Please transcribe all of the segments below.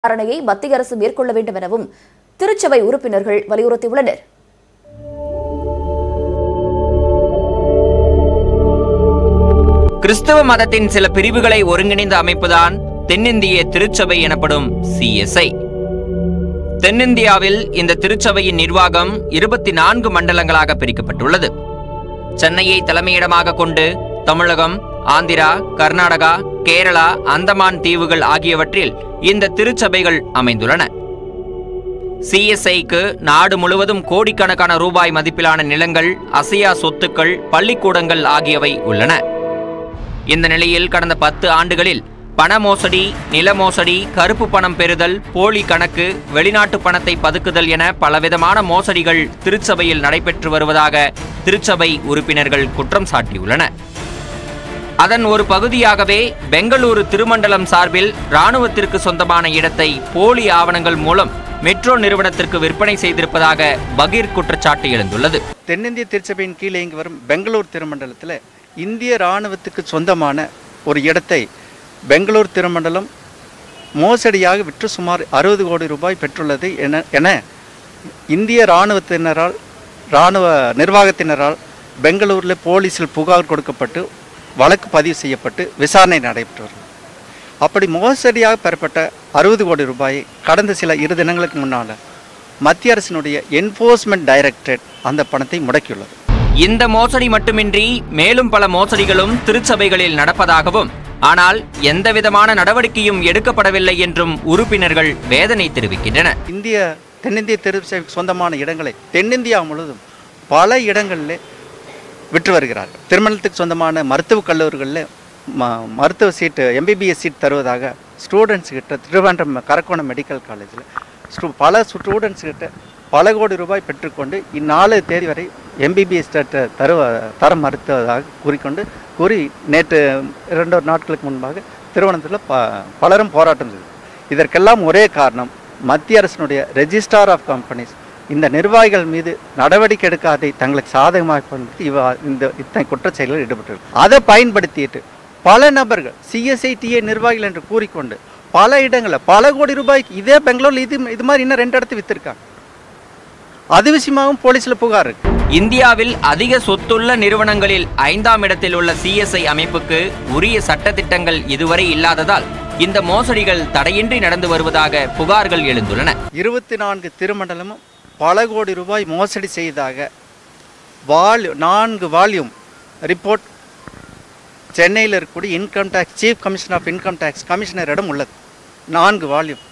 விசாரணையை மத்திய அரசு மேற்கொள்ள வேண்டும் எனவும் திருச்சபை உறுப்பினர்கள் வலியுறுத்தியுள்ளனர் கிறிஸ்தவ மதத்தின் சில பிரிவுகளை ஒருங்கிணைந்த அமைப்புதான் தென்னிந்திய திருச்சபை எனப்படும் சிஎஸ்ஐ தென்னிந்தியாவில் இந்த திருச்சபையின் நிர்வாகம் இருபத்தி நான்கு மண்டலங்களாக பிரிக்கப்பட்டுள்ளது சென்னையை தலைமையிடமாக கொண்டு தமிழகம் ஆந்திரா கர்நாடகா கேரளா அந்தமான் தீவுகள் ஆகியவற்றில் இந்த திருச்சபைகள் அமைந்துள்ளன சிஎஸ்ஐக்கு நாடு முழுவதும் கோடிக்கணக்கான ரூபாய் மதிப்பிலான நிலங்கள் அசையா சொத்துக்கள் பள்ளிக்கூடங்கள் ஆகியவை உள்ளன இந்த நிலையில் கடந்த பத்து ஆண்டுகளில் பண மோசடி நில மோசடி கருப்பு பணம் பெறுதல் போலி கணக்கு வெளிநாட்டு பணத்தை பதுக்குதல் என பலவிதமான மோசடிகள் திருச்சபையில் நடைபெற்று வருவதாக திருச்சபை உறுப்பினர்கள் குற்றம் சாட்டியுள்ளனர் அதன் ஒரு பகுதியாகவே பெங்களூரு திருமண்டலம் சார்பில் ராணுவத்திற்கு சொந்தமான இடத்தை போலி ஆவணங்கள் மூலம் மெட்ரோ நிறுவனத்திற்கு விற்பனை செய்திருப்பதாக பகீர் குற்றச்சாட்டு எழுந்துள்ளது தென்னிந்திய திருச்சபையின் கீழே இங்கு வரும் பெங்களூர் திருமண்டலத்தில் இந்திய இராணுவத்துக்கு சொந்தமான ஒரு இடத்தை பெங்களூர் திருமண்டலம் மோசடியாக விற்று சுமார் அறுபது கோடி ரூபாய் பெற்றுள்ளது என என இந்திய இராணுவத்தினரால் இராணுவ நிர்வாகத்தினரால் பெங்களூரில் போலீஸில் புகார் கொடுக்கப்பட்டு வழக்கு பதிவு செய்யப்பட்டு விசாரணை நடைபெற்று வருகிறது அப்படி மோசடியாக பெறப்பட்ட அறுபது கோடி ரூபாயை கடந்த சில இரு தினங்களுக்கு முன்னால் மத்திய அரசினுடைய என்ஃபோர்ஸ்மெண்ட் டைரக்டரேட் அந்த பணத்தை முடக்கியுள்ளது இந்த மோசடி மட்டுமின்றி மேலும் பல மோசடிகளும் திருச்சபைகளில் நடப்பதாகவும் ஆனால் எந்தவிதமான நடவடிக்கையும் எடுக்கப்படவில்லை என்றும் உறுப்பினர்கள் வேதனை தெரிவிக்கின்றனர் இந்திய தென்னிந்திய திருச்சபைக்கு சொந்தமான இடங்களை தென்னிந்தியா முழுவதும் பல இடங்களில் விற்று வருகிறார்கள் திருமணத்துக்கு சொந்தமான மருத்துவக் கல்லூரிகளில் ம மருத்துவ சீட்டு எம்பிபிஎஸ் சீட் தருவதாக ஸ்டூடெண்ட்ஸ் கிட்ட திருவனந்தபுரம் கரக்கோணம் மெடிக்கல் காலேஜில் ஸ்டூ பல ஸ்டூடெண்ட்ஸ் கிட்ட பல கோடி ரூபாய் பெற்றுக்கொண்டு இந்நாலு தேதி வரை எம்பிபிஎஸ் தருவ தர மறுத்ததாக கூறிக்கொண்டு கூறி நேற்று இரண்டொரு நாட்களுக்கு முன்பாக திருவனந்தபுரத்தில் ப பலரும் போராட்டம் செய்தது இதற்கெல்லாம் ஒரே காரணம் மத்திய அரசினுடைய ரெஜிஸ்ட்ரார் ஆஃப் கம்பெனிஸ் இந்த நிர்வாகிகள் மீது நடவடிக்கை எடுக்காதை தங்களுக்கு சாதகமாக பயன்படுத்தி இவ இந்த இத்தனை குற்றச் செயல்களில் ஈடுபட்டிருக்கு அதை பயன்படுத்திட்டு பல நபர்கள் சிஎஸ்ஐடிஏ நிர்வாகிகள் என்று கூறிக்கொண்டு பல இடங்களில் பல கோடி ரூபாய்க்கு இதே பெங்களூர்ல இது இது மாதிரி இன்னும் ரெண்டு இடத்து வித்திருக்காங்க அது விஷயமாகவும் போலீஸில் புகார் இருக்கு இந்தியாவில் அதிக சொத்துள்ள நிறுவனங்களில் ஐந்தாம் இடத்தில் உள்ள சிஎஸ்ஐ அமைப்புக்கு உரிய சட்டத்திட்டங்கள் இதுவரை இல்லாததால் இந்த மோசடிகள் தடையின்றி நடந்து வருவதாக புகார்கள் எழுந்துள்ளன இருபத்தி நான்கு திருமண்டலமும் பல கோடி ரூபாய் மோசடி செய்ததாக வால் நான்கு வால்யூம் ரிப்போர்ட் சென்னையில் இருக்கக்கூடிய income tax chief commissioner of income tax கமிஷனரிடம் உள்ளது நான்கு வால்யூம்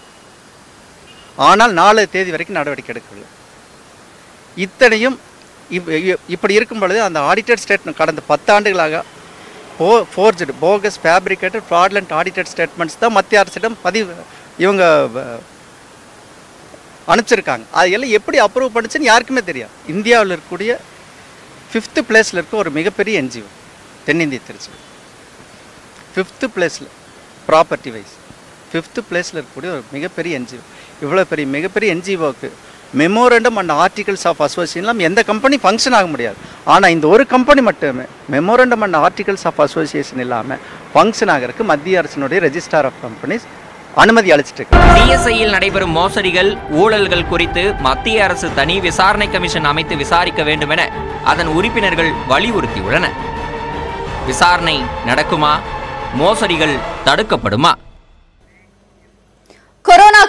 ஆனால் நாலு தேதி வரைக்கும் நடவடிக்கை எடுக்கவில்லை இத்தனையும் இப்- இ- இப்படி இருக்கும் பொழுது அந்த ஆடிட்டட் ஸ்டேட்மெண்ட் கடந்த பத்தாண்டுகளாக போ forged bogus fabricated fraudulent audited statements தான் மத்திய அரசிடம் பதிவு இவங்க அஹ், அனுப்பிச்சிருக்காங்க அது எல்லாம் எப்படி அப்ரூவ் பண்ணுச்சுன்னு யாருக்குமே தெரியாது இந்தியாவில் இருக்கக்கூடிய ஃபிஃப்த்து பிளேஸில் இருக்க ஒரு மிகப்பெரிய என்ஜிஓ தென்னிந்திய திருச்சி ஃபிஃப்த்து பிளேஸில் ப்ராப்பர்ட்டி வைஸ் ஃபிஃப்த்து பிளேஸில் இருக்கக்கூடிய ஒரு மிகப்பெரிய என்ஜிஓ இவ்வளோ பெரிய மிகப்பெரிய என்ஜிஓக்கு memorandum and articles of association எந்த கம்பெனி ஃபங்க்ஷன் ஆக முடியாது ஆனால் இந்த ஒரு கம்பெனி மட்டுமே memorandum and articles of association இல்லாமல் ஃபங்க்ஷன் ஆகிறதுக்கு மத்திய அரசினுடைய ரெஜிஸ்டார் ஆஃப் கம்பெனிஸ் அனுமதி அளிச்சிட்டு இருக்கு சிஎஸ்ஐயில் நடைபெறும் மோசடிகள் ஊழல்கள் குறித்து மத்திய அரசு தனி விசாரணை கமிஷன் அமைத்து விசாரிக்க வேண்டும் என அதன் உறுப்பினர்கள் வலியுறுத்தியுள்ளனர் விசாரணை நடக்குமா மோசடிகள் தடுக்கப்படுமா கொரோனா